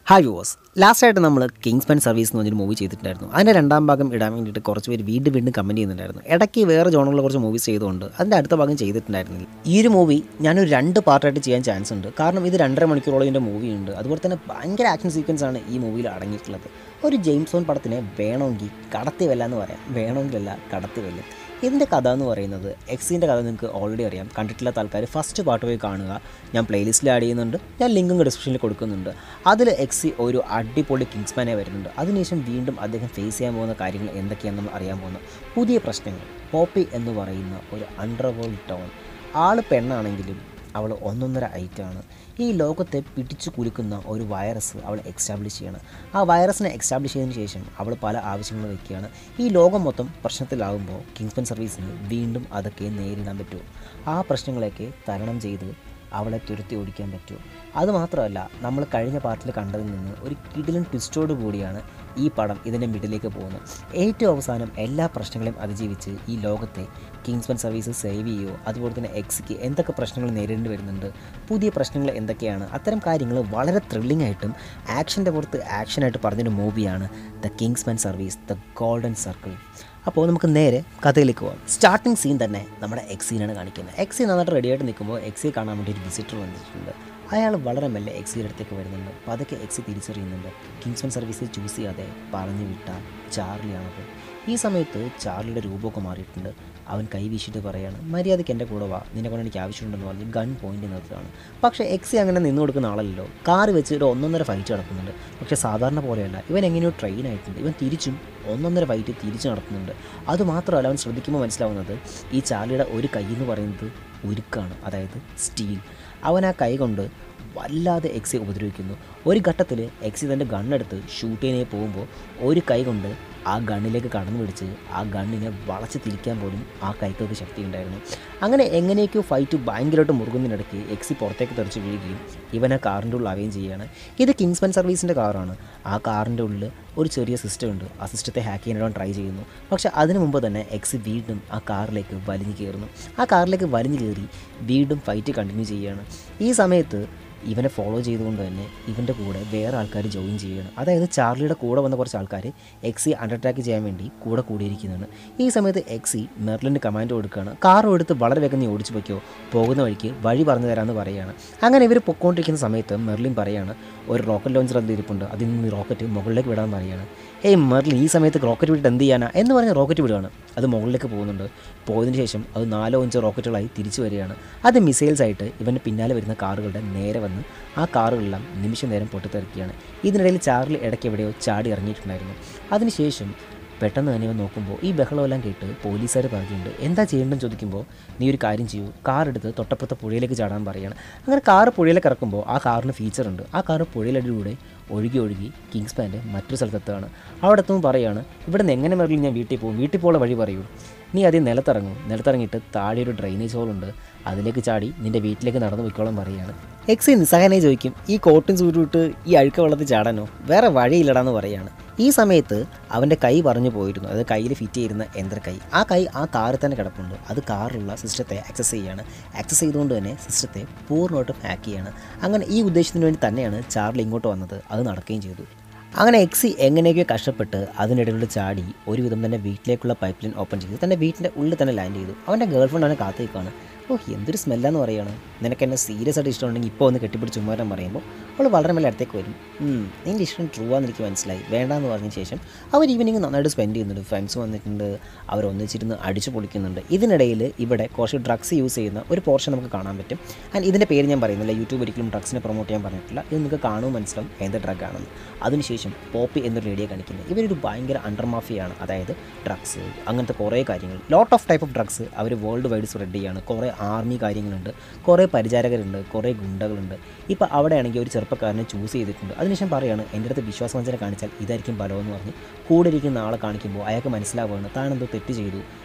Hi viewers ലാസ്റ്റായിട്ട് നമ്മൾ Kingsman service എന്ന് പറഞ്ഞൊരു മൂവി ചെയ്തിട്ടുണ്ടായിരുന്നു അതിൻ്റെ രണ്ടാം ഭാഗം ഇടാൻ വേണ്ടിയിട്ട് കുറച്ച് പേര് വീണ്ടും വീണ്ടും കമൻറ്റ് ചെയ്യുന്നുണ്ടായിരുന്നു ഇടയ്ക്ക് വേറെ ജോണുള്ള കുറച്ച് മൂവീസ് ചെയ്തുകൊണ്ട് അതിൻ്റെ അടുത്ത ഭാഗം ചെയ്തിട്ടുണ്ടായിരുന്നില്ല ഈ ഒരു മൂവി ഞാനൊരു രണ്ട് പാർട്ടായിട്ട് ചെയ്യാൻ ചാൻസ് ഉണ്ട് കാരണം ഇത് രണ്ടര മണിക്കൂറോളം ഇതിൻ്റെ മൂവി ഉണ്ട് അതുപോലെ തന്നെ ഭയങ്കര ആക്ഷൻ സീക്വൻസ് ആണ് ഈ മൂവിയിൽ അടങ്ങിയിട്ടുള്ളത് ഒരു ജെയിംസ് ഓൺ പടത്തിനെ വേണമെങ്കിൽ കടത്തി വെല്ല എന്ന് പറയാം വേണമെങ്കിലല്ല കടത്തി വെല്ലും ഇതിൻ്റെ കഥ എന്ന് പറയുന്നത് എക്സിൻ്റെ കഥ നിങ്ങൾക്ക് ഓൾറെഡി അറിയാം കണ്ടിട്ടില്ലാത്ത ആൾക്കാർ ഫസ്റ്റ് പാർട്ട് പോയി കാണുക ഞാൻ പ്ലേലിസ്റ്റിൽ ആഡ് ചെയ്യുന്നുണ്ട് ഞാൻ ലിങ്കും ഡിസ്ക്രിപ്ഷനിൽ കൊടുക്കുന്നുണ്ട് അതിൽ എക്സി ഒരു അടിപൊളി കിങ്സ്മാനെ വരുന്നുണ്ട് അതിനുശേഷം വീണ്ടും അദ്ദേഹം ഫേസ് ചെയ്യാൻ പോകുന്ന കാര്യങ്ങൾ എന്തൊക്കെയാണെന്ന് നമ്മൾ അറിയാൻ പോകുന്നത് പുതിയ പ്രശ്നങ്ങൾ പോപ്പി എന്ന് പറയുന്ന ഒരു അണ്ടർവേൾഡ് ടൗൺ ആൾ പെണ്ണാണെങ്കിലും അവൾ ഒന്നൊന്നര ഐറ്റാണ് ഈ ലോകത്തെ പിടിച്ചു കുലുക്കുന്ന ഒരു വൈറസ് അവൾ എക്സ്റ്റാബ്ലിഷ് ചെയ്യണം ആ വൈറസിനെ എക്സ്റ്റാബ്ലിഷ് ചെയ്തതിന് ശേഷം അവൾ പല ആവശ്യങ്ങൾ വയ്ക്കുകയാണ് ഈ ലോകം മൊത്തം പ്രശ്നത്തിലാകുമ്പോൾ കിങ്സ്പൻ സർവീസിന് വീണ്ടും അതൊക്കെ നേരിടാൻ പറ്റുമോ ആ പ്രശ്നങ്ങളെയൊക്കെ തരണം ചെയ്ത് അവളെ തുരത്തി ഓടിക്കാൻ പറ്റുമോ അതുമാത്രമല്ല നമ്മൾ കഴിഞ്ഞ പാർട്ടിൽ കണ്ടതിൽ നിന്ന് ഒരു കിടിലൻ ട്വിസ്റ്റോട് കൂടിയാണ് ഈ പടം ഇതിൻ്റെ മിഡിലേക്ക് പോകുന്നത് ഏറ്റവും അവസാനം എല്ലാ പ്രശ്നങ്ങളെയും അതിജീവിച്ച് ഈ ലോകത്തെ കിങ്സ്മൻ സർവീസ് സേവ് ചെയ്യുമോ അതുപോലെ തന്നെ എക്സിക്ക് എന്തൊക്കെ പ്രശ്നങ്ങൾ നേരിടേണ്ടി വരുന്നുണ്ട് പുതിയ പ്രശ്നങ്ങൾ എന്തൊക്കെയാണ് അത്തരം കാര്യങ്ങൾ വളരെ ത്രില്ലിംഗ് ആയിട്ടും ആക്ഷൻ്റെ പുറത്ത് ആക്ഷനായിട്ട് പറഞ്ഞൊരു മൂവിയാണ് the Kingsman service the golden circle അപ്പോൾ നമുക്ക് നേരെ കഥയിലേക്ക് പോകാം സ്റ്റാർട്ടിംഗ് സീൻ തന്നെ നമ്മുടെ എക്സീനാണ് കാണിക്കുന്നത് എക്സി നന്നായിട്ട് റെഡിയായിട്ട് നിൽക്കുമ്പോൾ എക്സിയെ കാണാൻ വേണ്ടി ഒരു വിസിറ്റർ വന്നിട്ടുണ്ട് അയാൾ വളരെ മെല്ലെ എക്സിയുടെ അടുത്തേക്ക് വരുന്നുണ്ട് അപ്പോൾ അതൊക്കെ എക്സി തിരിച്ചറിയുന്നുണ്ട് കിങ്സ്മൻ സർവീസ് ചൂസ് ചെയ്യാതെ പറഞ്ഞു വിട്ട ചാർലിയാണത് ഈ സമയത്ത് ചാർലിയുടെ രൂപമൊക്കെ മാറിയിട്ടുണ്ട് അവൻ കൈ വീശിയിട്ട് പറയാണ് മര്യാദയ്ക്ക് എൻ്റെ കൂടെ വാ നിന്നെ കൊണ്ട് എനിക്ക് ആവശ്യമുണ്ടെന്ന് പറഞ്ഞ് ഗൺ പോയിന്റ് നിർത്തുകയാണ് പക്ഷേ എക്സി അങ്ങനെ നിന്ന് കൊടുക്കുന്ന ആളല്ലോ കാറ് വെച്ച് ഒരു ഒന്നൊന്നര ഫൈറ്റ് നടക്കുന്നുണ്ട് പക്ഷേ സാധാരണ പോലെയല്ല ഇവൻ എങ്ങനെയോ ട്രെയിൻ ആയിട്ടുണ്ട് ഇവൻ തിരിച്ചും ഒന്നൊന്നര ഫൈറ്റ് തിരിച്ചു നടത്തുന്നുണ്ട് അതുമാത്രമല്ല അവൻ ശ്രദ്ധിക്കുമ്പോൾ മനസ്സിലാവുന്നത് ഈ ചാർലിയുടെ ഒരു കൈ എന്ന് പറയുന്നത് ഉരുക്കാണ് അതായത് സ്റ്റീൽ അവൻ ആ കൈ കൊണ്ട് വല്ലാതെ എക്സി ഉപദ്രവിക്കുന്നു ഒരു ഘട്ടത്തിൽ എക്സി തൻ്റെ ഗണ്ണെടുത്ത് ഷൂട്ട് ചെയ്യാനേ പോകുമ്പോൾ ഒരു കൈ കൊണ്ട് ആ ഗണ്ണിലേക്ക് കടന്നു പിടിച്ച് ആ ഗണ്ണിനെ വളച്ച് തിരിക്കാൻ പോലും ആ കൈക്കൊക്കെ ശക്തി ഉണ്ടായിരുന്നു അങ്ങനെ എങ്ങനെയൊക്കെയോ ഫൈറ്റ് ഭയങ്കരമായിട്ട് മുറുകുന്നതിനിടയ്ക്ക് എക്സി പുറത്തേക്ക് തെറിച്ച് വീഴുകയും ഇവൻ ആ കാറിൻ്റെ ഉള്ളിൽ ആവുകയും ചെയ്യുകയാണ് ഇത് കിങ്സ്മൻ സർവീസിൻ്റെ കാറാണ് ആ കാറിൻ്റെ ഉള്ളിൽ ഒരു ചെറിയ സിസ്റ്റം ഉണ്ട് ആ സിസ്റ്റത്തെ ഹാക്ക് ചെയ്യാനായിട്ട് ട്രൈ ചെയ്യുന്നു പക്ഷേ അതിനു മുമ്പ് തന്നെ എക്സ് വീണ്ടും ആ കാറിലേക്ക് വലിഞ്ഞു കയറുന്നു ആ കാറിലേക്ക് വലിഞ്ഞു കയറി വീണ്ടും ഫൈറ്റ് കണ്ടിന്യൂ ചെയ്യുകയാണ് ഈ സമയത്ത് ഇവനെ ഫോളോ ചെയ്തുകൊണ്ട് തന്നെ ഇവൻ്റെ കൂടെ വേറെ ആൾക്കാർ ജോയിൻ ചെയ്യുകയാണ് അതായത് ചാർലിയുടെ കൂടെ വന്ന കുറച്ച് ആൾക്കാർ എക്സി അണ്ടർടാക്ക് ചെയ്യാൻ വേണ്ടി കൂടെ കൂടിയിരിക്കുന്നതാണ് ഈ സമയത്ത് എക്സി മെർലിന് കമാൻഡ് കൊടുക്കുകയാണ് കാർ എടുത്ത് വളരെ വേഗം നീ ഓടിച്ചു വയ്ക്കോ പോകുന്ന വഴിക്ക് വഴി പറഞ്ഞു തരാമെന്ന് പറയുകയാണ് അങ്ങനെ ഇവർ പൊക്കോണ്ടിരിക്കുന്ന സമയത്ത് മെർലിൻ പറയാണ് ഒരു റോക്കറ്റ് ലോഞ്ചർ അതിൽ ഇരിപ്പുണ്ട് അതിൽ നിന്ന് റോക്കറ്റ് മുകളിലേക്ക് വിടാൻ പറയുകയാണ് ഏയ് മെർലിൻ ഈ സമയത്ത് റോക്കറ്റ് വിട്ടിട്ട് എന്ത് ചെയ്യാനാ എന്ന് പറഞ്ഞ് റോക്കറ്റ് വിടുകയാണ് അത് മുകളിലേക്ക് പോകുന്നുണ്ട് പോയതിന് ശേഷം അത് നാലോ അഞ്ചോ റോക്കറ്റുകളായി തിരിച്ചു വരികയാണ് അത് മിസൈൽസ് ആയിട്ട് ഇവൻ്റെ പിന്നാലെ വരുന്ന കാറുകളുടെ നേരെ വന്ന് ആ കാറുകളെല്ലാം നിമിഷ നേരം പൊട്ടിത്തെറിക്കുകയാണ് ഇതിനിടയിൽ ചാർലി ഇടയ്ക്ക് എവിടെയോ ചാടി ഇറങ്ങിയിട്ടുണ്ടായിരുന്നു അതിനുശേഷം പെട്ടെന്ന് തന്നെ ഇവൻ നോക്കുമ്പോൾ ഈ ബഹളമെല്ലാം കേട്ട് പോലീസുകാർ പറയുന്നുണ്ട് എന്താ ചെയ്യേണ്ടതെന്ന് ചോദിക്കുമ്പോൾ നീ ഒരു കാര്യം ചെയ്യൂ കാർ എടുത്ത് തൊട്ടപ്പുറത്തെ പുഴയിലേക്ക് ചാടാൻ പറയുകയാണ് അങ്ങനെ കാർ പുഴയിലേക്ക് ഇറക്കുമ്പോൾ ആ കാറിന് ഫീച്ചർ ഉണ്ട് ആ കാർ പുഴയിലടിയിലൂടെ ഒഴുകി ഒഴുകി കിങ്സ് പാൻ്റെ മറ്റൊരു സ്ഥലത്തെത്തുകയാണ് അവിടെ എത്തുമ്പോൾ പറയുകയാണ് ഇവിടെ നിന്ന് എങ്ങനെ മെറിൽ ഞാൻ വീട്ടിൽ പോകും വീട്ടിൽ പോകാൻ വഴി പറയൂ നീ ആദ്യം നിലത്തിറങ്ങും നിലത്തിറങ്ങിയിട്ട് താഴെ ഒരു ഡ്രെയിനേജ് ഹോളുണ്ട് അതിലേക്ക് ചാടി നിൻ്റെ വീട്ടിലേക്ക് നടന്നു പോയിക്കോളാൻ പറയുകയാണ് എക്സി നിസ്സഹനെ ചോദിക്കും ഈ കോട്ടും സൂര്യട്ട് ഈ അഴുക്ക വെള്ളത്തിൽ ചാടാനോ വേറെ വഴിയില്ലടാന്ന് പറയുകയാണ് ഈ സമയത്ത് അവൻ്റെ കൈ പറഞ്ഞു പോയിരുന്നു അത് കയ്യിൽ ഫിറ്റ് ചെയ്യുന്ന യന്ത്ര കൈ ആ കൈ ആ കാറിൽ തന്നെ കിടപ്പുണ്ട് അത് കാറിലുള്ള സിസ്റ്റത്തെ ആക്സസ് ചെയ്യുകയാണ് ആക്സസ് ചെയ്തുകൊണ്ട് തന്നെ സിസ്റ്റത്തെ പൂർണ്ണമായിട്ടും ഹാക്ക് ചെയ്യാണ് അങ്ങനെ ഈ ഉദ്ദേശത്തിന് വേണ്ടി തന്നെയാണ് ചാർലി ഇങ്ങോട്ട് വന്നത് അത് നടക്കുകയും ചെയ്തു അങ്ങനെ എക്സി എങ്ങനെയൊക്കെയോ കഷ്ടപ്പെട്ട് അതിനിടയിലൂടെ ചാടി ഒരുവിധം തന്നെ വീട്ടിലേക്കുള്ള പൈപ്പ് ലൈൻ ഓപ്പൺ ചെയ്തു തൻ്റെ വീട്ടിൻ്റെ ഉള്ളിൽ തന്നെ ലാൻഡ് ചെയ്തു അവൻ്റെ ഗേൾ ഫ്രണ്ട് അവനെ കാത്തേക്കാണ് ഓ എന്തൊരു സ്മെല്ലാന്ന് പറയാണ് നിനക്ക് എന്നെ സീരിയസ് ആയിട്ട് ഇഷ്ടമുണ്ടെങ്കിൽ ഇപ്പോൾ ഒന്ന് കെട്ടിപ്പിടിച്ച് ഉമ്മാരാൻ പറയുമ്പോൾ അവൾ വളരെ മെല്ലെ അടുത്തേക്ക് വരും ഉം, നിൻ്റെ ഇഷ്ടം ട്രൂ ആണെന്ന് എനിക്ക് മനസ്സിലായി വേണ്ടാന്ന് പറഞ്ഞ ശേഷം അവർ ഈവനിങ് നന്നായിട്ട് സ്പെൻഡ് ചെയ്യുന്നുണ്ട് ഫ്രണ്ട്സ് വന്നിട്ടുണ്ട് അവർ ഒന്നിച്ചിരുന്ന് അടിച്ചു പൊളിക്കുന്നുണ്ട് ഇതിനിടയിൽ ഇവിടെ കുറച്ച് ഡ്രഗ്സ് യൂസ് ചെയ്യുന്ന ഒരു പോർഷൻ നമുക്ക് കാണാൻ പറ്റും ആൻഡ് ഇതിൻ്റെ പേര് ഞാൻ പറയുന്നില്ല യൂട്യൂബ് ഒരിക്കലും ഡ്രഗ്സിനെ പ്രൊമോട്ട് ചെയ്യാൻ പറഞ്ഞിട്ടില്ല ഇത് നിങ്ങൾക്ക് കാണുമ്പോൾ മനസ്സിലാവും എന്ത് ഡ്രഗ് ആണെന്ന് അതിനുശേഷം പോപ്പി എന്നൊരു ലേഡിയെ കാണിക്കുന്നത് ഇവരൊരു ഭയങ്കര അണ്ടർ മാഫിയാണ് അതായത് ഡ്രഗ്സ് അങ്ങനത്തെ കുറേ കാര്യങ്ങൾ lot of type of drugs അവർ വേൾഡ് വൈഡ് സ്പ്രെഡ് ചെയ്യാണ് കുറേ ആർമി കാര്യങ്ങളുണ്ട് കുറേ പരിചാരകരുണ്ട് കുറേ ഗുണ്ടകളുണ്ട് ഇപ്പോൾ അവിടെയാണെങ്കിൽ ഒരു ചെറുപ്പക്കാരനെ ചൂസ് ചെയ്തിട്ടുണ്ട് അതിനുശേഷം പറയാണ് എൻ്റെ അടുത്ത് വിശ്വാസവഞ്ചന കാണിച്ചാൽ ഇതായിരിക്കും ബലമെന്ന് പറഞ്ഞ് കൂടെ ഇരിക്കുന്ന ആളെ കാണിക്കുമ്പോൾ അയാൾക്ക് മനസ്സിലാവുകയാണ് താൻ എന്തോ തെറ്റ് ചെയ്തു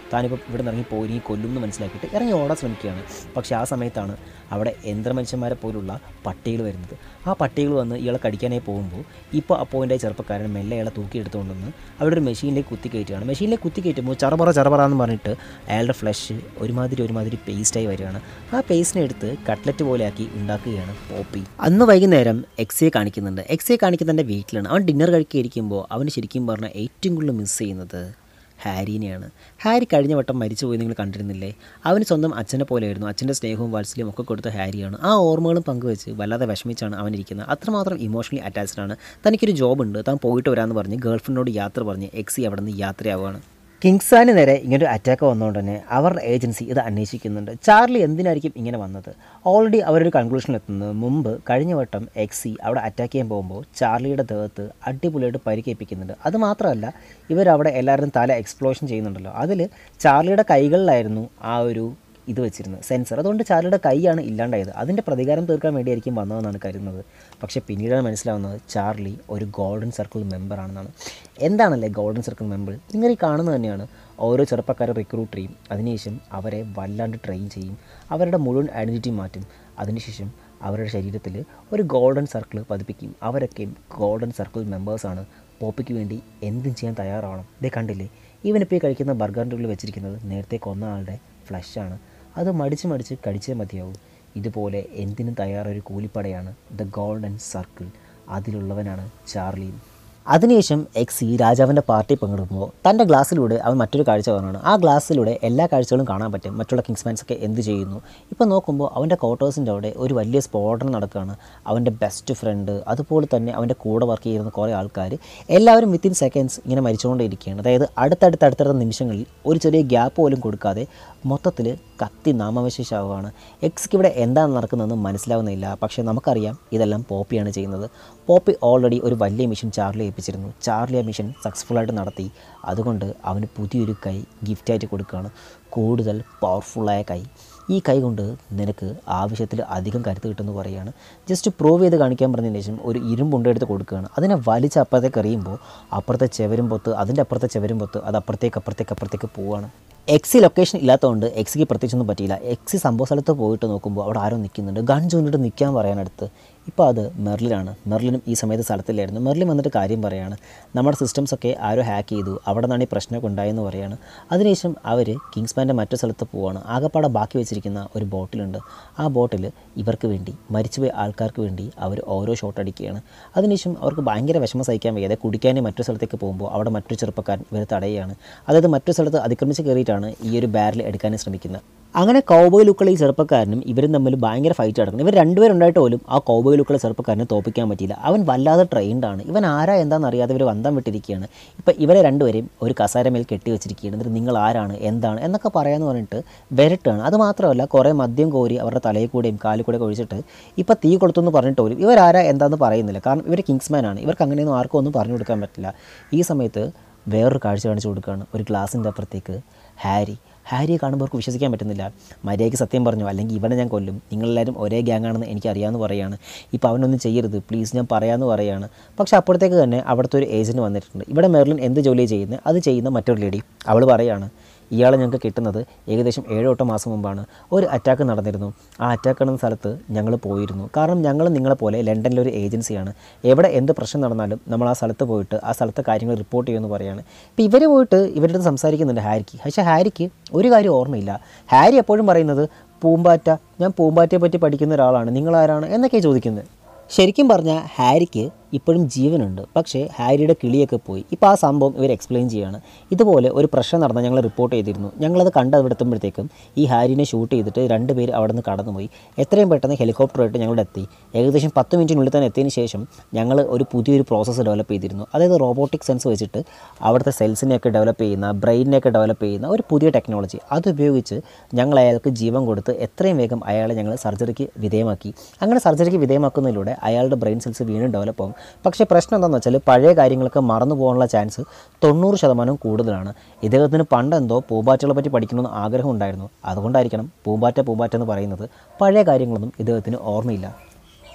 താനിപ്പോൾ ഇവിടെ നിന്ന് ഇറങ്ങി പോയി നീ കൊല്ലും എന്ന് മനസ്സിലാക്കിയിട്ട് ഇറങ്ങി ഓടാൻ ശ്രമിക്കുകയാണ് പക്ഷേ ആ സമയത്താണ് അവിടെ യന്ത്രമനുഷ്യന്മാരെ പോലുള്ള പട്ടികൾ വരുന്നത് ആ പട്ടികൾ വന്ന് ഇയാളെ കടിക്കാനായി പോകുമ്പോൾ ഇപ്പോൾ ആ പോയിൻ്റെ ചെറുപ്പക്കാരൻ മെല്ലെ ഇയാളെ തൂക്കിയെടുത്തുകൊണ്ടെന്ന് അവിടെ ഒരു മെഷീനിലേക്ക് കുത്തി കയറ്റുകയാണ് മെഷീനിലേക്ക് കുത്തി കയറ്റുമ്പോൾ ചറപറ ചറപറ എന്ന് പറഞ്ഞിട്ട് അയാളുടെ ഫ്ലഷ് ഒരുമാതിരി ഒരുമാതിരി പേസ്റ്റായി വരികയാണ് ആ പേസ്റ്റിനെ എടുത്ത് കട്ട്ലറ്റ് പോലെ ആക്കി ഉണ്ടാക്കുകയാണ് പോപ്പി അന്ന് വൈകുന്നേരം എക്സയെ കാണിക്കുന്നുണ്ട് എക്സയെ കാണിക്കുന്നതിൻ്റെ വീട്ടിലാണ് അവൻ ഡിന്നർ കഴിക്കുകയിരിക്കുമ്പോൾ അവന് ശരിക്കും പറഞ്ഞാൽ ഏറ്റവും കൂടുതൽ മിസ് ചെയ്യുന്നത് ഹാരിനെയാണ് ഹാരി കഴിഞ്ഞ വട്ടം മരിച്ചുപോയി നിങ്ങൾ കണ്ടിരുന്നില്ലേ അവന് സ്വന്തം അച്ഛനെ പോലെയായിരുന്നു അച്ഛൻ്റെ സ്നേഹവും വാത്സല്യവും ഒക്കെ കൊടുത്ത ഹാരിയാണ് ആ ഓർമ്മകളും പങ്കുവെച്ച് വല്ലാതെ വിഷമിച്ചാണ് അവൻ ഇരിക്കുന്നത് അത്രമാത്രം ഇമോഷണലി അറ്റാച്ച്ഡ് ആണ് തനിക്കൊരു ജോബ് ഉണ്ട് താൻ പോയിട്ട് വരാമെന്ന് പറഞ്ഞ് ഗേൾഫ്രണ്ടിനോട് യാത്ര പറഞ്ഞ് എക്സി അവിടെ നിന്ന് യാത്രയാവുകയാണ് കിങ്സാന് നേരെ ഇങ്ങനൊരു അറ്റാക്ക് വന്നതുകൊണ്ട് തന്നെ അവരുടെ ഏജൻസി ഇത് അന്വേഷിക്കുന്നുണ്ട് ചാർലി എന്തിനായിരിക്കും ഇങ്ങനെ വന്നത് ഓൾറെഡി അവരൊരു കൺക്ലൂഷനിൽ എത്തുന്നത് മുമ്പ് കഴിഞ്ഞ വട്ടം എക്സി അവിടെ അറ്റാക്ക് ചെയ്യാൻ പോകുമ്പോൾ ചാർലിയുടെ ദേഹത്ത് അടിപൊളിയായിട്ട് പരിക്കേൽപ്പിക്കുന്നുണ്ട് അത് മാത്രമല്ല ഇവരവിടെ എല്ലാവരും തല എക്സ്പ്ലോഷൻ ചെയ്യുന്നുണ്ടല്ലോ അതിൽ ചാർലിയുടെ കൈകളിലായിരുന്നു ആ ഒരു ഇത് വെച്ചിരുന്നത് സെൻസർ അതുകൊണ്ട് ചാർലിയുടെ കൈയാണ് ഇല്ലാണ്ടായത് അതിൻ്റെ പ്രതികാരം തീർക്കാൻ വേണ്ടിയായിരിക്കും വന്നതെന്നാണ് കരുതുന്നത് പക്ഷേ പിന്നീടാണ് മനസ്സിലാവുന്നത് ചാർലി ഒരു ഗോൾഡൻ സർക്കിൾ മെമ്പറാണെന്നാണ് എന്താണല്ലേ ഗോൾഡൻ സർക്കിൾ മെമ്പർ നിങ്ങൾ ഈ കാണുന്നത് തന്നെയാണ് ഓരോ ചെറുപ്പക്കാരെ റിക്രൂട്ട് ചെയ്യും അതിനുശേഷം അവരെ വല്ലാണ്ട് ട്രെയിൻ ചെയ്യും അവരുടെ മുഴുവൻ ഐഡൻറ്റിറ്റി മാറ്റും അതിനുശേഷം അവരുടെ ശരീരത്തിൽ ഒരു ഗോൾഡൻ സർക്കിൾ പതിപ്പിക്കും അവരൊക്കെയും ഗോൾഡൻ സർക്കിൾ മെമ്പേഴ്സാണ് പോപ്പിക്ക് വേണ്ടി എന്തും ചെയ്യാൻ തയ്യാറാവണം ഇതേ കണ്ടില്ലേ ഇവനിപ്പോൾ ഈ കഴിക്കുന്ന ബർഗറിൻ്റെ ഉള്ളിൽ വെച്ചിരിക്കുന്നത് നേരത്തെ കൊന്ന ആളുടെ ഫ്ലഷാണ് അത് മടിച്ച് മടിച്ച് കടിച്ചേ മതിയാവും ഇതുപോലെ എന്തിനും തയ്യാറൊരു കൂലിപ്പടയാണ് ദ ഗോൾഡൻ സർക്കിൾ അതിലുള്ളവനാണ് ചാർലി അതിനുശേഷം എക്സി രാജാവിൻ്റെ പാർട്ടി പങ്കെടുക്കുമ്പോൾ തൻ്റെ ഗ്ലാസ്സിലൂടെ അവൻ മറ്റൊരു കാഴ്ച കാണുകയാണ് ആ ഗ്ലാസ്സിലൂടെ എല്ലാ കാഴ്ചകളും കാണാൻ പറ്റും മറ്റുള്ള കിങ്സ്മാൻസ് ഒക്കെ എന്ത് ചെയ്യുന്നു ഇപ്പോൾ നോക്കുമ്പോൾ അവൻ്റെ ക്വാർട്ടേഴ്സിൻ്റെ അവിടെ ഒരു വലിയ സ്ഫോടനം നടക്കുകയാണ് അവൻ്റെ ബെസ്റ്റ് ഫ്രണ്ട് അതുപോലെ തന്നെ അവൻ്റെ കൂടെ വർക്ക് ചെയ്യുന്ന കുറേ ആൾക്കാർ എല്ലാവരും വിത്തിൻ സെക്കൻഡ്സ് ഇങ്ങനെ മരിച്ചുകൊണ്ടേയിരിക്കുകയാണ് അതായത് അടുത്തടുത്ത് അടുത്തടുത്ത നിമിഷങ്ങളിൽ ഒരു ചെറിയ ഗ്യാപ്പ് പോലും കൊടുക്കാതെ മൊത്തത്തിൽ കത്തി നാമാവശേഷമാവുകയാണ് എക്സ്ക്ക് ഇവിടെ എന്താണ് നടക്കുന്നതെന്ന് മനസ്സിലാവുന്നില്ല പക്ഷേ നമുക്കറിയാം ഇതെല്ലാം പോപ്പിയാണ് ചെയ്യുന്നത് പോപ്പി ഓൾറെഡി ഒരു വലിയ മിഷൻ ചാർലി ഏൽപ്പിച്ചിരുന്നു ചാർലി ആ മിഷൻ സക്സസ്ഫുള്ളായിട്ട് നടത്തി അതുകൊണ്ട് അവന് പുതിയൊരു കൈ ഗിഫ്റ്റായിട്ട് കൊടുക്കുകയാണ് കൂടുതൽ പവർഫുള്ളായ കൈ ഈ കൈ കൊണ്ട് നിനക്ക് ആവശ്യത്തിൽ അധികം കരുത്ത് കിട്ടുമെന്ന് പറയുകയാണ് ജസ്റ്റ് പ്രൂവ് ചെയ്ത് കാണിക്കാൻ പറഞ്ഞതിന് ശേഷം ഒരു ഇരുമ്പുണ്ടെടുത്ത് കൊടുക്കുകയാണ് അതിനെ വലിച്ച് അപ്പുറത്തേക്ക് എറിയുമ്പോൾ അപ്പുറത്തെ ചെവരും പൊത്ത് അതിൻ്റെ അപ്പുറത്തെ ചെവരും പൊത്ത് അത് അപ്പുറത്തേക്ക് അപ്പുറത്തേക്ക് അപ്പുറത്തേക്ക് പോവുകയാണ് എക്സി ലൊക്കേഷൻ ഇല്ലാത്തതുകൊണ്ട് എക്സിക്ക് പ്രത്യേകിച്ചൊന്നും പറ്റിയില്ല എക്സി സംഭവ സ്ഥലത്ത് പോയിട്ട് നോക്കുമ്പോൾ അവിടെ ആരോ നിൽക്കുന്നുണ്ട് ഗൺ ചൂണ്ടിട്ട് നിൽക്കാൻ പറയാനടുത്ത് ഇപ്പോൾ അത് മെർലിനാണ് മെർലിനും ഈ സമയത്ത് സ്ഥലത്തില്ലായിരുന്നു മെർലിൻ വന്നിട്ട് കാര്യം പറയാണ് നമ്മുടെ സിസ്റ്റംസ് ഒക്കെ ആരോ ഹാക്ക് ചെയ്തു അവിടെ നിന്നാണ് ഈ പ്രശ്നമൊക്കെ ഉണ്ടായെന്ന് പറയാണ് അതിനുശേഷം അവർ കിങ്സ്മാൻ്റെ മറ്റു സ്ഥലത്ത് പോവാണ് ആകപ്പാടെ ബാക്കി വെച്ചിരിക്കുന്ന ഒരു ബോട്ടിലുണ്ട് ആ ബോട്ടിൽ ഇവർക്ക് വേണ്ടി മരിച്ചുപോയ ആൾക്കാർക്ക് വേണ്ടി അവർ ഓരോ ഷോട്ട് അടിക്കുകയാണ് അതിനുശേഷം അവർക്ക് ഭയങ്കര വിഷമം സഹിക്കാൻ വയ്യാതെ കുടിക്കാനേ മറ്റു സ്ഥലത്തേക്ക് പോകുമ്പോൾ അവിടെ മറ്റൊരു ചെറുപ്പക്കാരൻ ഇവർ തടയുകയാണ് അതായത് മറ്റു സ്ഥലത്ത് അതിക്രമിച്ച് കയറിയിട്ടാണ് ഈ ഒരു ബാരൽ എടുക്കാനും ശ്രമിക്കുന്നത് അങ്ങനെ കൗബോയ് ലുക്കുള്ള ഈ ചെറുപ്പക്കാരനും ഇവരും തമ്മിൽ ഭയങ്കര ഫൈറ്റ് നടക്കണം ഇവർ രണ്ടുപേരുണ്ടായിട്ട് പോലും ആ കൗബോയ് ലുക്കുള്ള ചെറുപ്പക്കാരനെ തോപ്പിക്കാൻ പറ്റിയില്ല അവൻ വല്ലാതെ ട്രെയിൻഡ് ആണ് ഇവൻ ആരാ എന്താണെന്ന് അറിയാതെ ഇവർ വന്തം വിട്ടിരിക്കുകയാണ് ഇപ്പം ഇവരെ രണ്ടുപേരെയും ഒരു കസാരമേൽ കെട്ടി വെച്ചിരിക്കുകയാണ് എന്നിട്ട് നിങ്ങൾ ആരാണ് എന്താണ് എന്നൊക്കെ പറയാമെന്ന് പറഞ്ഞിട്ട് വരട്ടാണ് അത് മാത്രമല്ല കുറേ മദ്യം കോരി അവരുടെ തലയിൽ കൂടെയും കാലിൽ കൂടെ ഒഴിച്ചിട്ട് ഇപ്പം തീ കൊടുത്തു പറഞ്ഞിട്ട് പോലും ഇവരാരാ എന്താണെന്ന് പറയുന്നില്ല കാരണം ഇവർ കിങ്സ്മാൻ ആണ് ഇവർക്ക് അങ്ങനെയൊന്നും ആർക്കും ഒന്നും പറഞ്ഞു കൊടുക്കാൻ പറ്റില്ല ഈ സമയത്ത് വേറൊരു കാഴ്ച കാണിച്ചു കൊടുക്കുകയാണ് ഒരു ഗ്ലാസിൻ്റെ അപ്പുറത്തേക്ക് ഹാരി ഹാരിയെ കാണുമ്പോൾ അവർക്ക് വിശ്വസിക്കാൻ പറ്റുന്നില്ല മര്യാദയ്ക്ക് സത്യം പറഞ്ഞു അല്ലെങ്കിൽ ഇവനെ ഞാൻ കൊല്ലും നിങ്ങളെല്ലാവരും ഒരേ ഗ്യാങ് ആണെന്ന് എനിക്കറിയാമെന്ന് പറയാണ് ഇപ്പോൾ അവനൊന്നും ചെയ്യരുത് പ്ലീസ് ഞാൻ പറയാമെന്ന് പറയാണ് പക്ഷേ അപ്പോഴത്തേക്ക് തന്നെ അവിടുത്തെ ഒരു ഏജൻറ്റ് വന്നിട്ടുണ്ട് ഇവിടെ മെർലിൻ എന്ത് ജോലി ചെയ്യുന്നത് അത് ചെയ്യുന്ന മറ്റൊരു ലേഡി അവൾ പറയാണ് ഇയാളെ ഞങ്ങൾക്ക് കിട്ടുന്നത് ഏകദേശം ഏഴോ എട്ടോ മാസം മുമ്പാണ് ഒരു അറ്റാക്ക് നടന്നിരുന്നു ആ അറ്റാക്ക് നടന്ന സ്ഥലത്ത് ഞങ്ങൾ പോയിരുന്നു കാരണം ഞങ്ങൾ നിങ്ങളെപ്പോലെ ലണ്ടനിലൊരു ഏജൻസിയാണ് എവിടെ എന്ത് പ്രശ്നം നടന്നാലും നമ്മൾ ആ സ്ഥലത്ത് പോയിട്ട് ആ സ്ഥലത്തെ കാര്യങ്ങൾ റിപ്പോർട്ട് ചെയ്യുമെന്ന് പറയാണ് ഇപ്പോൾ ഇവർ പോയിട്ട് ഇവരുടെ അടുത്ത് സംസാരിക്കുന്നുണ്ട് ഹാരിക്ക് പക്ഷേ ഹാരിക്ക് ഒരു കാര്യം ഓർമ്മയില്ല ഹാരി എപ്പോഴും പറയുന്നത് പൂമ്പാറ്റ ഞാൻ പൂമ്പാറ്റയെ പറ്റി പഠിക്കുന്ന ഒരാളാണ് നിങ്ങളാരാണ് എന്നൊക്കെ ചോദിക്കുന്നത് ശരിക്കും പറഞ്ഞാൽ ഹാരിക്ക് ഇപ്പോഴും ജീവനുണ്ട് പക്ഷേ ഹാരിയുടെ കിളിയൊക്കെ പോയി ഇപ്പോൾ ആ സംഭവം ഇവർ എക്സ്പ്ലെയിൻ ചെയ്യാണ് ഇതുപോലെ ഒരു പ്രശ്നം നടന്ന ഞങ്ങൾ റിപ്പോർട്ട് ചെയ്തിരുന്നു ഞങ്ങളത് കണ്ട് അവിടെ എത്തുമ്പോഴത്തേക്കും ഈ ഹാരിനെ ഷൂട്ട് ചെയ്തിട്ട് രണ്ട് പേര് അവിടെ നിന്ന് കടന്നുപോയി എത്രയും പെട്ടെന്ന് ഹെലികോപ്റ്ററായിട്ട് ഞങ്ങളുടെ എത്തി ഏകദേശം പത്ത് മിനിറ്റിനുള്ളിൽ തന്നെ എത്തിയതിന് ശേഷം ഞങ്ങൾ ഒരു പുതിയൊരു പ്രോസസ്സ് ഡെവലപ്പ് ചെയ്തിരുന്നു അതായത് റോബോട്ടിക് സെൻസ് വെച്ചിട്ട് അവിടുത്തെ സെൽസിനെയൊക്കെ ഡെവലപ്പ് ചെയ്യുന്ന ബ്രെയിനിനെയൊക്കെ ഡെവലപ്പ് ചെയ്യുന്ന ഒരു പുതിയ ടെക്നോളജി അതുപയോഗിച്ച് ഞങ്ങൾ അയാൾക്ക് ജീവൻ കൊടുത്ത് എത്രയും വേഗം അയാളെ ഞങ്ങൾ സർജറിക്ക് വിധേയമാക്കി അങ്ങനെ സർജറിക്ക് വിധേയമാക്കുന്നതിലൂടെ അയാളുടെ ബ്രെയിൻ സെൽസ് വീണ്ടും ഡെവലപ്പ് ആകും പക്ഷേ പ്രശ്നം എന്താണെന്ന് വെച്ചാൽ പഴയ കാര്യങ്ങളൊക്കെ മറന്നു പോകാനുള്ള ചാൻസ് തൊണ്ണൂറ് ശതമാനം കൂടുതലാണ് ഇദ്ദേഹത്തിന് പണ്ടെന്തോ പൂമ്പാറ്റകളെ പറ്റി പഠിക്കണമെന്ന് ആഗ്രഹം ഉണ്ടായിരുന്നു അതുകൊണ്ടായിരിക്കണം പൂമ്പാറ്റ പൂമ്പാറ്റ എന്ന് പറയുന്നത് പഴയ കാര്യങ്ങളൊന്നും ഇദ്ദേഹത്തിന് ഓർമ്മയില്ല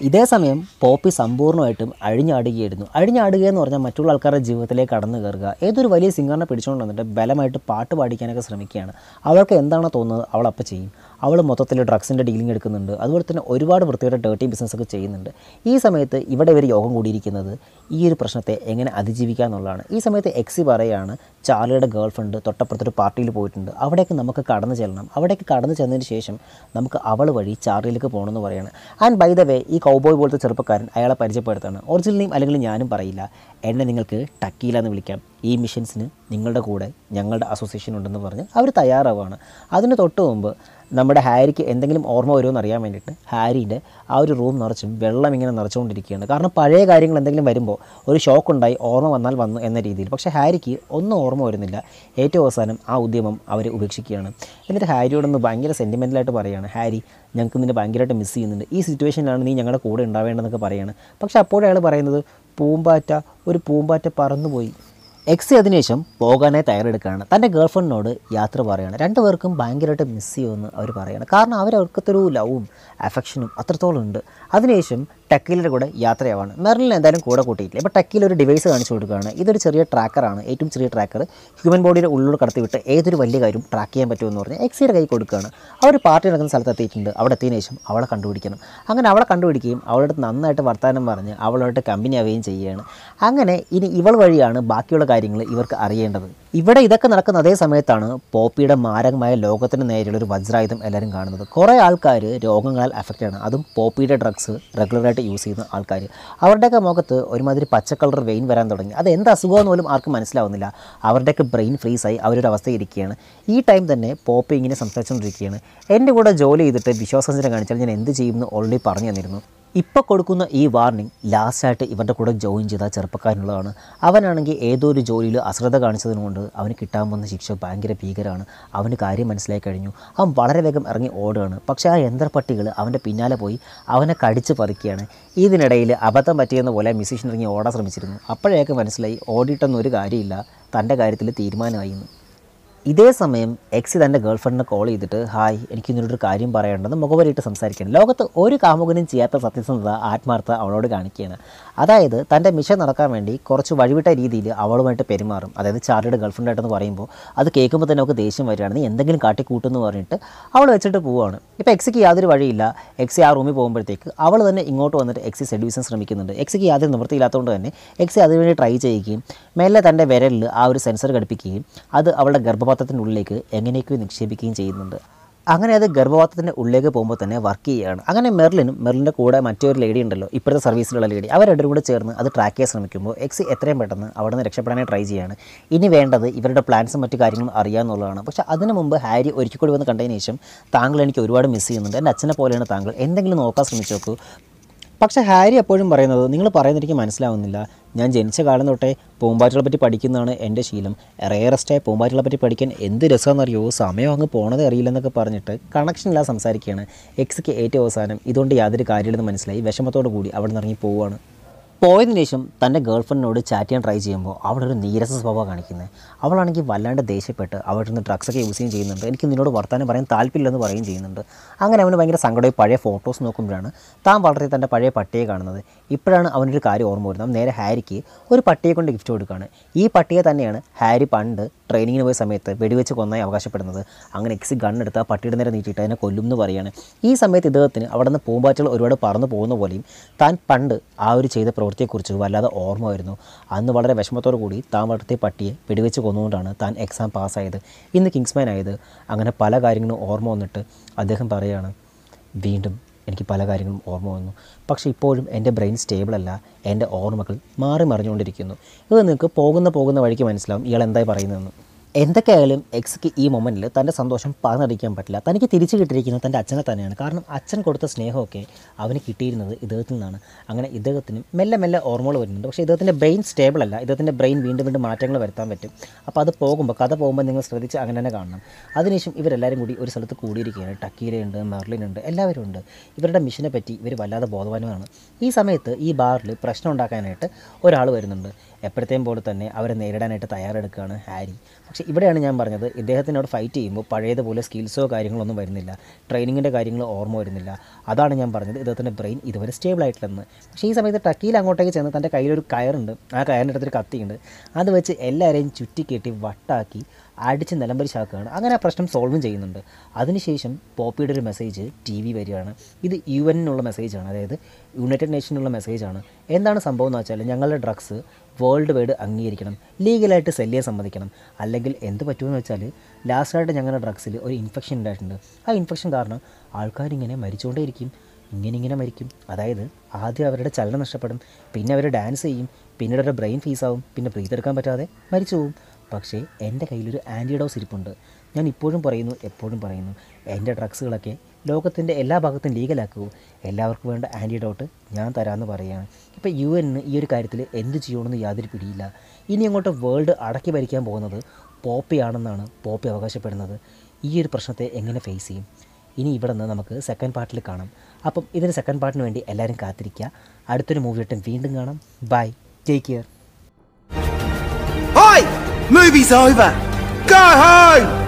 ഇതേ സമയം പോപ്പി സമ്പൂർണ്ണമായിട്ടും അഴിഞ്ഞാടുകയായിരുന്നു അഴിഞ്ഞാടുക എന്ന് പറഞ്ഞാൽ മറ്റുള്ള ആൾക്കാരുടെ ജീവിതത്തിലേക്ക് കടന്നു കയറുക ഏതൊരു വലിയ സിംഗറിനെ പിടിച്ചുകൊണ്ട് വന്നിട്ട് ബലമായിട്ട് പാട്ട് പാടിക്കാനൊക്കെ ശ്രമിക്കുകയാണ് അവൾക്ക് എന്താണോ തോന്നുന്നത് അവൾ അപ്പം ചെയ്യും അവൾ മൊത്തത്തിൽ ഡ്രഗ്സിൻ്റെ ഡീലിംഗ് എടുക്കുന്നുണ്ട് അതുപോലെ തന്നെ ഒരുപാട് വൃത്തിയുടെ ഡേർട്ടി ബിസിനസ്സൊക്കെ ചെയ്യുന്നുണ്ട് ഈ സമയത്ത് ഇവിടെ ഇവർ യോഗം കൂടിയിരിക്കുന്നത് ഈ ഒരു പ്രശ്നത്തെ എങ്ങനെ അതിജീവിക്കുക എന്നുള്ളതാണ് ഈ സമയത്ത് എക്സി പറയുകയാണ് ചാർലിയുടെ ഗേൾ ഫ്രണ്ട് തൊട്ടപ്പുറത്തൊരു പാർട്ടിയിൽ പോയിട്ടുണ്ട് അവിടേക്ക് നമുക്ക് കടന്നു ചെല്ലണം അവിടേക്ക് കടന്നു ചെന്നതിന് ശേഷം നമുക്ക് അവൾ വഴി ചാർലിയിലേക്ക് പോകണമെന്ന് പറയാണ് ആൻഡ് ബൈ ദ വേ ഈ കൗബോയ് പോലത്തെ ചെറുപ്പക്കാരൻ അയാളെ പരിചയപ്പെടുത്താണ് ഒറിജിനൽ നെയിം അല്ലെങ്കിൽ ഞാനും പറയില്ല എന്നെ നിങ്ങൾക്ക് ടക്കീല എന്ന് വിളിക്കാം ഈ മിഷൻസിന് നിങ്ങളുടെ കൂടെ ഞങ്ങളുടെ അസോസിയേഷൻ ഉണ്ടെന്ന് പറഞ്ഞ് അവർ തയ്യാറാവുകയാണ് അതിന് തൊട്ട് മുമ്പ് നമ്മുടെ ഹാരിക്ക് എന്തെങ്കിലും ഓർമ്മ വരുമോ എന്ന് അറിയാൻ വേണ്ടിയിട്ട് ഹാരിൻ്റെ ആ ഒരു റൂം നിറച്ചും വെള്ളം ഇങ്ങനെ നിറച്ചുകൊണ്ടിരിക്കുകയാണ് കാരണം പഴയ കാര്യങ്ങൾ എന്തെങ്കിലും വരുമ്പോൾ ഒരു ഷോക്ക് ഉണ്ടായി ഓർമ്മ വന്നാൽ വന്നു എന്ന രീതിയിൽ പക്ഷേ ഹാരിക്ക് ഒന്നും ഓർമ്മ വരുന്നില്ല ഏറ്റവും അവസാനം ആ ഉദ്യമം അവർ ഉപേക്ഷിക്കുകയാണ് എന്നിട്ട് ഹാരിയോടൊന്ന് ഭയങ്കര സെൻറ്റിമെൻ്റലായിട്ട് പറയുകയാണ് ഹാരി ഞങ്ങൾക്ക് നിന്നെ ഭയങ്കരമായിട്ട് മിസ് ചെയ്യുന്നുണ്ട് ഈ സിറ്റുവേഷനിലാണ് നീ ഞങ്ങളുടെ കൂടെ ഉണ്ടാവേണ്ടതെന്നൊക്കെ പറയുകയാണ് പക്ഷേ അപ്പോഴേ അയാൾ പറയുന്നത് പൂമ്പാറ്റ ഒരു പൂമ്പാറ്റ പറന്നുപോയി എക്സി അതിനുശേഷം പോകാനായി തയ്യാറെടുക്കുകയാണ് തൻ്റെ ഗേൾഫ്രണ്ടിനോട് യാത്ര പറയുകയാണ് രണ്ടുപേർക്കും ഭയങ്കരമായിട്ട് മിസ് ചെയ്യുമെന്ന് അവർ പറയുകയാണ് കാരണം അവരവർക്കത്തൊരു ലവും അഫെക്ഷനും അത്രത്തോളം ഉണ്ട് അതിനുശേഷം ടെക്കിലിൻ്റെ കൂടെ യാത്രയാവാണ് മെറിലിന് എന്തായാലും കൂടെ കൂട്ടിയിട്ടില്ല ഇപ്പോൾ ടെക്കിൽ ഒരു ഡിവൈസ് കാണിച്ചു കൊടുക്കുകയാണ് ഇതൊരു ചെറിയ ട്രാക്കറാണ് ഏറ്റവും ചെറിയ ട്രാക്കർ ഹ്യൂമൻ ബോഡിയുടെ ഉള്ളിലൂടെ കടത്തിവിട്ട് ഏതൊരു വലിയ കാര്യം ട്രാക്ക് ചെയ്യാൻ പറ്റുമെന്ന് പറഞ്ഞ് എക്സിയുടെ കൈ കൊടുക്കുകയാണ് അവർ പാർട്ടി നടക്കുന്ന സ്ഥലത്ത് എത്തിയിട്ടുണ്ട് അവിടെ എത്തിയതിനു ശേഷം അവളെ കണ്ടുപിടിക്കണം അങ്ങനെ അവളെ കണ്ടുപിടിക്കുകയും അവളോട് നന്നായിട്ട് വർത്തമാനം പറഞ്ഞ് അവളോട്ട് കമ്പനി ആവുകയും ചെയ്യുകയാണ് അങ്ങനെ ഇനി ഇവൾ വഴിയാണ് ബാക്കിയുള്ള കാര്യങ്ങൾ ഇവർക്ക് അറിയേണ്ടത് ഇവിടെ ഇതൊക്കെ നടക്കുന്ന അതേ സമയത്താണ് പോപ്പിയുടെ മാരകമായ ലോകത്തിന് നേരെയുള്ള ഒരു വജ്രായുധം എല്ലാവരും കാണുന്നത് കുറേ ആൾക്കാർ രോഗങ്ങളാൽ അഫക്റ്റ് ആണ് അതും പോപ്പിയുടെ ഡ്രഗ്സ് റെഗുലറായിട്ട് യൂസ് ചെയ്യുന്ന ആൾക്കാർ അവരുടെയൊക്കെ മുഖത്ത് ഒരുമാതിരി പച്ച കളർ വെയിൻ വരാൻ തുടങ്ങി അത് എന്ത് അസുഖമെന്ന് പോലും ആർക്കും മനസ്സിലാവുന്നില്ല അവരുടെയൊക്കെ ബ്രെയിൻ ഫ്രീസായി അവരൊരു അവസ്ഥയിരിക്കുകയാണ് ഈ ടൈം തന്നെ പോപ്പി ഇങ്ങനെ സംസാരിച്ചുകൊണ്ടിരിക്കുകയാണ് എൻ്റെ കൂടെ ജോലി ചെയ്തിട്ട് വിശ്വാസഞ്ചന കാണിച്ചാൽ ഞാൻ എന്ത് ചെയ്യുമെന്ന് ഓൾറെഡി പറഞ്ഞു തന്നിരുന്നു ഇപ്പോൾ കൊടുക്കുന്ന ഈ വാർണിംഗ് ലാസ്റ്റായിട്ട് ഇവരുടെ കൂടെ ജോയിൻ ചെയ്ത ചെറുപ്പക്കാരനുള്ളതാണ് അവനാണെങ്കിൽ ഏതോ ഒരു ജോലിയിൽ അശ്രദ്ധ കാണിച്ചതുകൊണ്ട് അവന് കിട്ടാൻ പോകുന്ന ശിക്ഷ ഭയങ്കര ഭീകരമാണ് അവന് കാര്യം മനസ്സിലായി കഴിഞ്ഞു അവൻ വളരെ വേഗം ഇറങ്ങി ഓടുകയാണ് പക്ഷേ ആ യന്ത്രപ്പട്ടികൾ അവൻ്റെ പിന്നാലെ പോയി അവനെ കടിച്ച് പറിക്കുകയാണ് ഇതിനിടയിൽ അബദ്ധം പറ്റിയെന്ന പോലെ മ്യൂസീഷ്യൻ ഇറങ്ങി ഓടാൻ ശ്രമിച്ചിരുന്നു അപ്പോഴേക്ക് മനസ്സിലായി ഓടിയിട്ടൊന്നും ഒരു കാര്യമില്ല തൻ്റെ കാര്യത്തിൽ തീരുമാനമായി എന്ന് ഇതേ സമയം എക്സി തൻ്റെ ഗേൾഫ്രണ്ടിനെ കോൾ ചെയ്തിട്ട് ഹായ് എനിക്ക് ഇന്നൊരു കാര്യം പറയേണ്ടത് മുഖവരിയിട്ട് സംസാരിക്കണം ലോകത്ത് ഒരു കാമുകനും ചെയ്യാത്ത സത്യസന്ധത ആത്മാർത്ഥ അവളോട് കാണിക്കുകയാണ് അതായത് തൻ്റെ മിഷൻ നടക്കാൻ വേണ്ടി കുറച്ച് വഴിവിട്ട രീതിയിൽ അവളുമായിട്ട് പെരുമാറും അതായത് ചാർലിയുടെ ഗേൾഫ്രണ്ടായിട്ടെന്ന് പറയുമ്പോൾ അത് കേൾക്കുമ്പോൾ തന്നെ നമുക്ക് ദേഷ്യം വരികയാണ് നീ എന്തെങ്കിലും കാട്ടിക്കൂട്ടെന്ന് പറഞ്ഞിട്ട് അവൾ വെച്ചിട്ട് പോവുകയാണ് ഇപ്പോൾ എക്സിക്ക് യാതൊരു വഴിയില്ല എക്സി ആ റൂമിൽ പോകുമ്പോഴത്തേക്ക് അവൾ തന്നെ ഇങ്ങോട്ട് വന്നിട്ട് എക്സി സെഡ്യൂഷൻ ശ്രമിക്കുന്നുണ്ട് എക്സിക്ക് യാതൊരു നിവൃത്തിയില്ലാത്തതുകൊണ്ട് തന്നെ എക്സി അതിനുവേണ്ടി ട്രൈ ചെയ്യുകയും മെല്ലെ തൻ്റെ വിരലിൽ ആ ഒരു സെൻസർ ഘടിപ്പിക്കുകയും അത് അവളുടെ ഗർഭപാത്രത്തിൻ്റെ ഉള്ളിലേക്ക് എങ്ങനെയൊക്കെയോ നിക്ഷേപിക്കുകയും ചെയ്യുന്നുണ്ട് അങ്ങനെ അത് ഗർഭപാത്രത്തിൻ്റെ ഉള്ളിലേക്ക് പോകുമ്പോൾ തന്നെ വർക്ക് ചെയ്യുകയാണ് അങ്ങനെ മെർലിനും മെർലിൻ്റെ കൂടെ മറ്റൊരു ലേഡി ഉണ്ടല്ലോ ഇപ്പോഴത്തെ സർവീസിലുള്ള ലേഡി അവർ രണ്ടും കൂടെ ചേർന്ന് അത് ട്രാക്ക് ചെയ്യാൻ ശ്രമിക്കുമ്പോൾ എക്സ് എത്രയും പെട്ടെന്ന് അവിടെ നിന്ന് രക്ഷപ്പെടാനായി ട്രൈ ചെയ്യുകയാണ് ഇനി വേണ്ടത് ഇവരുടെ പ്ലാൻസും മറ്റു കാര്യങ്ങളും അറിയാമെന്നുള്ളതാണ് പക്ഷേ അതിന് മുമ്പ് ഹാരി ഒരിക്കൽ കൂടി വന്ന് കണ്ടതിന് ശേഷം താങ്കൾ എനിക്ക് ഒരുപാട് മിസ് ചെയ്യുന്നുണ്ട് എൻ്റെ അച്ഛനെ പോലെയാണ് താങ്കൾ എന്തെങ്കിലും നോക്കാൻ ശ്രമിച്ചു നോക്കൂ പക്ഷേ ഹാരി എപ്പോഴും പറയുന്നത് നിങ്ങൾ പറയുന്നത് എനിക്ക് മനസ്സിലാവുന്നില്ല ഞാൻ ജനിച്ച കാലം തൊട്ടേ പൂമ്പാറ്റകളെ പറ്റി പഠിക്കുന്നതാണ് എൻ്റെ ശീലം റേറസ്റ്റായ പൂമ്പാറ്റകളെ പറ്റി പഠിക്കാൻ എന്ത് രസമെന്നറിയോ സമയം അങ്ങ് പോണതേ അറിയില്ലെന്നൊക്കെ പറഞ്ഞിട്ട് കണക്ഷൻ ഇല്ലാതെ സംസാരിക്കുകയാണ് എക്സിക്ക് ഏറ്റവും അവസാനം ഇതുകൊണ്ട് യാതൊരു കാര്യമില്ലെന്ന് മനസ്സിലായി വിഷമത്തോടു കൂടി അവിടെ നിന്ന് ഇറങ്ങി പോവുകയാണ് പോയതിനു ശേഷം തൻ്റെ ഗേൾഫ്രണ്ടിനോട് ചാറ്റ് ചെയ്യാൻ ട്രൈ ചെയ്യുമ്പോൾ അവിടെ ഒരു നീരസ സ്വഭാവം കാണിക്കുന്നത് അവളാണെങ്കിൽ വല്ലാണ്ട് ദേഷ്യപ്പെട്ട് അവിടെ നിന്ന് ഡ്രഗ്സൊക്കെ യൂസ് ചെയ്യുകയും ചെയ്യുന്നുണ്ട് എനിക്ക് നിന്നോട് വർത്താനം പറയാൻ താല്പര്യമില്ലെന്ന് പറയുകയും ചെയ്യുന്നുണ്ട് അങ്ങനെ അവന് ഭയങ്കര സങ്കടമായി പഴയ ഫോട്ടോസ് നോക്കുമ്പോഴാണ് താൻ വളരെ തൻ്റെ പഴയ പട്ടിയെ കാണുന്നത് ഇപ്പോഴാണ് അവനൊരു കാര്യം ഓർമ്മ വരുന്നത് അവൻ നേരെ ഹാരിക്ക് ഒരു പട്ടിയെ കൊണ്ട് ഗിഫ്റ്റ് കൊടുക്കുകയാണ് ഈ പട്ടിയെ തന്നെയാണ് ഹാരി പണ്ട് ട്രെയിനിങ്ങിന് പോയ സമയത്ത് വെടിവെച്ച് കൊന്നായി അവകാശപ്പെടുന്നത് അങ്ങനെ എക്സി ഗണ്ണെടുത്ത് ആ പട്ടിയുടെ നേരെ നീട്ടിയിട്ട് അതിനെ കൊല്ലും എന്ന് പറയുകയാണ് ഈ സമയത്ത് ഇദ്ദേഹത്തിന് അവിടെ നിന്ന് പൂമ്പാറ്റകൾ ഒരുപാട് പറന്നു പോകുന്ന പോലെയും താൻ പണ്ട് ആ ഒരു ചെയ്ത പ്രവൃത്തിയെക്കുറിച്ച് വല്ലാതെ ഓർമ്മ വരുന്നു അന്ന് വളരെ വിഷമത്തോടു കൂടി താൻ വളർത്തിയ പട്ടിയെ വെടിവെച്ച് കൊന്നുകൊണ്ടാണ് താൻ എക്സാം പാസ്സായത് ഇന്ന് കിങ്സ്മാൻ ആയത് അങ്ങനെ പല കാര്യങ്ങളും ഓർമ്മ വന്നിട്ട് അദ്ദേഹം പറയുകയാണ് വീണ്ടും എനിക്ക് പല കാര്യങ്ങളും ഓർമ്മ വന്നു പക്ഷേ ഇപ്പോഴും എൻ്റെ ബ്രെയിൻ സ്റ്റേബിൾ അല്ല എൻ്റെ ഓർമ്മകൾ മാറി മറിഞ്ഞുകൊണ്ടിരിക്കുന്നു ഇത് നിങ്ങൾക്ക് പോകുന്ന പോകുന്ന വഴിക്ക് മനസ്സിലാവും ഇയാൾ എന്തായി പറയുന്നതെന്ന് എന്തൊക്കെയായാലും എക്സ്ക്ക് ഈ മൊമെൻറ്റിൽ തൻ്റെ സന്തോഷം പറഞ്ഞറിയിക്കാൻ പറ്റില്ല തനിക്ക് തിരിച്ചു കിട്ടിയിരിക്കുന്നത് തൻ്റെ അച്ഛനെ തന്നെയാണ് കാരണം അച്ഛൻ കൊടുത്ത സ്നേഹമൊക്കെ അവന് കിട്ടിയിരുന്നത് ഇദ്ദേഹത്തിൽ നിന്നാണ് അങ്ങനെ ഇദ്ദേഹത്തിന് മെല്ലെ മെല്ലെ ഓർമ്മകൾ വരുന്നുണ്ട് പക്ഷേ ഇദ്ദേഹത്തിൻ്റെ ബ്രെയിൻ സ്റ്റേബിൾ അല്ല ഇദ്ദേഹത്തിൻ്റെ ബ്രെയിൻ വീണ്ടും വീണ്ടും മാറ്റങ്ങൾ വരുത്താൻ പറ്റും അപ്പോൾ അത് പോകുമ്പോൾ കഥ പോകുമ്പോൾ നിങ്ങൾ ശ്രദ്ധിച്ച് അങ്ങനെ തന്നെ കാണണം അതിനുശേഷം ഇവരെല്ലാവരും കൂടി ഒരു സ്ഥലത്ത് കൂടിയിരിക്കുകയാണ് ടക്കീലയുണ്ട് മെർലിനുണ്ട് എല്ലാവരും ഉണ്ട് ഇവരുടെ മിഷനെ പറ്റി ഇവർ വല്ലാതെ ബോധവാനുമാണ് ഈ സമയത്ത് ഈ ബാറിൽ പ്രശ്നം ഉണ്ടാക്കാനായിട്ട് ഒരാൾ വരുന്നുണ്ട് എപ്പോഴത്തെയും പോലെ തന്നെ അവരെ നേരിടാനായിട്ട് തയ്യാറെടുക്കുകയാണ് ഹാരി പക്ഷേ പക്ഷേ ഇവിടെയാണ് ഞാൻ പറഞ്ഞത് ഇദ്ദേഹത്തിനോട് ഫൈറ്റ് ചെയ്യുമ്പോൾ പഴയതുപോലെ സ്കിൽസോ കാര്യങ്ങളൊന്നും വരുന്നില്ല ട്രെയിനിങ്ങിൻ്റെ കാര്യങ്ങൾ ഓർമ്മ വരുന്നില്ല അതാണ് ഞാൻ പറഞ്ഞത് ഇദ്ദേഹത്തിൻ്റെ ബ്രെയിൻ ഇതുവരെ സ്റ്റേബിൾ ആയിട്ടില്ലെന്ന് പക്ഷേ ഈ സമയത്ത് ടക്കീൽ അങ്ങോട്ടേക്ക് ചെന്ന് തൻ്റെ കയ്യിലൊരു കയറുണ്ട് ആ കയറിൻ്റെ അടുത്തൊരു കത്തിയുണ്ട് അത് വെച്ച് എല്ലാവരെയും ചുറ്റിക്കെട്ടി വട്ടാക്കി അടിച്ച് നിലംപരിശാക്കുകയാണ് അങ്ങനെ ആ പ്രശ്നം സോൾവും ചെയ്യുന്നുണ്ട് അതിനുശേഷം പോപ്പിയുടെ ഒരു മെസ്സേജ് ടി വി വരികയാണ് ഇത് യു എന്നിനുള്ള മെസ്സേജാണ് അതായത് യുണൈറ്റഡ് നേഷനുള്ള മെസ്സേജാണ് എന്താണ് സംഭവം എന്ന് വെച്ചാൽ ഞങ്ങളുടെ ഡ്രഗ്സ് വേൾഡ് വൈഡ് അംഗീകരിക്കണം ലീഗലായിട്ട് സെല് ചെയ്യാൻ സമ്മതിക്കണം അല്ലെങ്കിൽ എന്ത് പറ്റുമെന്ന് വെച്ചാൽ ലാസ്റ്റായിട്ട് ഞങ്ങളുടെ ഡ്രഗ്സിൽ ഒരു ഇൻഫെക്ഷൻ ഉണ്ടായിട്ടുണ്ട് ആ ഇൻഫെക്ഷൻ കാരണം ആൾക്കാരിങ്ങനെ മരിച്ചുകൊണ്ടേയിരിക്കും ഇങ്ങനെ ഇങ്ങനെ മരിക്കും അതായത് ആദ്യം അവരുടെ ചലനം നഷ്ടപ്പെടും പിന്നെ അവർ ഡാൻസ് ചെയ്യും പിന്നീട് അവരുടെ ബ്രെയിൻ ഫീസാവും പിന്നെ ബ്രീത്ത് എടുക്കാൻ പറ്റാതെ മരിച്ചു പോകും പക്ഷേ എൻ്റെ കയ്യിലൊരു ആൻറ്റിഡോസ് ഇരിപ്പുണ്ട് ഞാൻ ഇപ്പോഴും പറയുന്നു എപ്പോഴും പറയുന്നു എൻ്റെ ഡ്രഗ്സുകളൊക്കെ ലോകത്തിൻ്റെ എല്ലാ ഭാഗത്തും ലീഗലാക്കൂ എല്ലാവർക്കും വേണ്ട ആൻറ്റിഡോട്ട് ഞാൻ തരാമെന്ന് പറയുകയാണ് ഇപ്പോൾ യു എന്നിന് ഈ ഒരു കാര്യത്തിൽ എന്ത് ചെയ്യണമെന്ന് യാതൊരു പിടിയില്ല ഇനി അങ്ങോട്ട് വേൾഡ് അടക്കി ഭരിക്കാൻ പോകുന്നത് പോപ്പിയാണെന്നാണ് പോപ്പി അവകാശപ്പെടുന്നത് ഈ ഒരു പ്രശ്നത്തെ എങ്ങനെ ഫേസ് ചെയ്യും ഇനി ഇവിടെ നിന്ന് നമുക്ക് സെക്കൻഡ് പാർട്ടിൽ കാണാം അപ്പം ഇതിന് സെക്കൻഡ് പാർട്ടിന് വേണ്ടി എല്ലാവരും കാത്തിരിക്കുക അടുത്തൊരു മൂവിയായിട്ടും വീണ്ടും കാണാം bye take care Oi! Movie's over! Go home!